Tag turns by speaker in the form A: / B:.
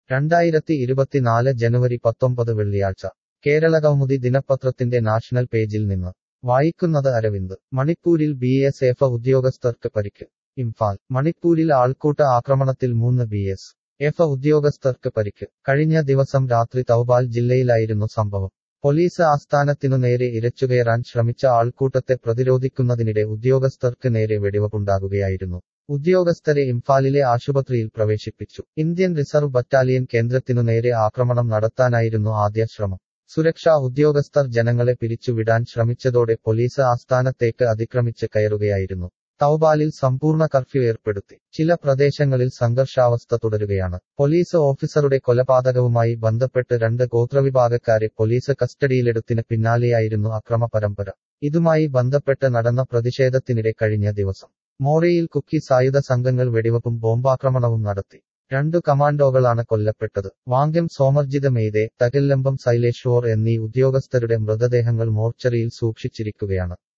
A: രണ്ടായിരത്തി ഇരുപത്തിനാല് ജനുവരി പത്തൊമ്പത് വെള്ളിയാഴ്ച കേരള കൗമുദി ദിനപത്രത്തിന്റെ നാഷണൽ പേജിൽ നിന്ന് വായിക്കുന്നത് അരവിന്ദ് മണിപ്പൂരിൽ ബി എസ് എഫ് ഉദ്യോഗസ്ഥർക്ക് പരിക്ക് ഇംഫാൽ മണിപ്പൂരിൽ ആൾക്കൂട്ട ആക്രമണത്തിൽ മൂന്ന് ബി എസ് എഫ് ഉദ്യോഗസ്ഥർക്ക് പരിക്ക് കഴിഞ്ഞ ദിവസം രാത്രി തൗബാൽ ജില്ലയിലായിരുന്നു സംഭവം പോലീസ് ആസ്ഥാനത്തിനു നേരെ ഇരച്ചുകയറാൻ ശ്രമിച്ച ആൾക്കൂട്ടത്തെ പ്രതിരോധിക്കുന്നതിനിടെ ഉദ്യോഗസ്ഥർക്ക് നേരെ വെടിവെപ്പുണ്ടാകുകയായിരുന്നു ഉദ്യോഗസ്ഥരെ ഇംഫാലിലെ ആശുപത്രിയിൽ പ്രവേശിപ്പിച്ചു ഇന്ത്യൻ റിസർവ് ബറ്റാലിയൻ കേന്ദ്രത്തിനു നേരെ ആക്രമണം നടത്താനായിരുന്നു ആദ്യ ശ്രമം സുരക്ഷാ ഉദ്യോഗസ്ഥർ ജനങ്ങളെ പിരിച്ചുവിടാൻ ശ്രമിച്ചതോടെ പോലീസ് ആസ്ഥാനത്തേക്ക് അതിക്രമിച്ച് കയറുകയായിരുന്നു തൗബാലിൽ സമ്പൂർണ്ണ കർഫ്യൂ ഏർപ്പെടുത്തി ചില പ്രദേശങ്ങളിൽ സംഘർഷാവസ്ഥ തുടരുകയാണ് പോലീസ് ഓഫീസറുടെ കൊലപാതകവുമായി ബന്ധപ്പെട്ട് രണ്ട് ഗോത്രവിഭാഗക്കാരെ പോലീസ് കസ്റ്റഡിയിലെടുത്തിന് പിന്നാലെയായിരുന്നു അക്രമ പരമ്പര ഇതുമായി ബന്ധപ്പെട്ട് നടന്ന പ്രതിഷേധത്തിനിടെ കഴിഞ്ഞ ദിവസം മോറയിൽ കുക്കി സായുധ സംഘങ്ങൾ വെടിവെപ്പും ബോംബാക്രമണവും നടത്തി രണ്ടു കമാൻഡോകളാണ് കൊല്ലപ്പെട്ടത് വാങ്കം സോമർജിത മെയ്തെ തകല്ലമ്പം സൈലേശ്വർ എന്നീ ഉദ്യോഗസ്ഥരുടെ മൃതദേഹങ്ങൾ മോർച്ചറിയിൽ സൂക്ഷിച്ചിരിക്കുകയാണ്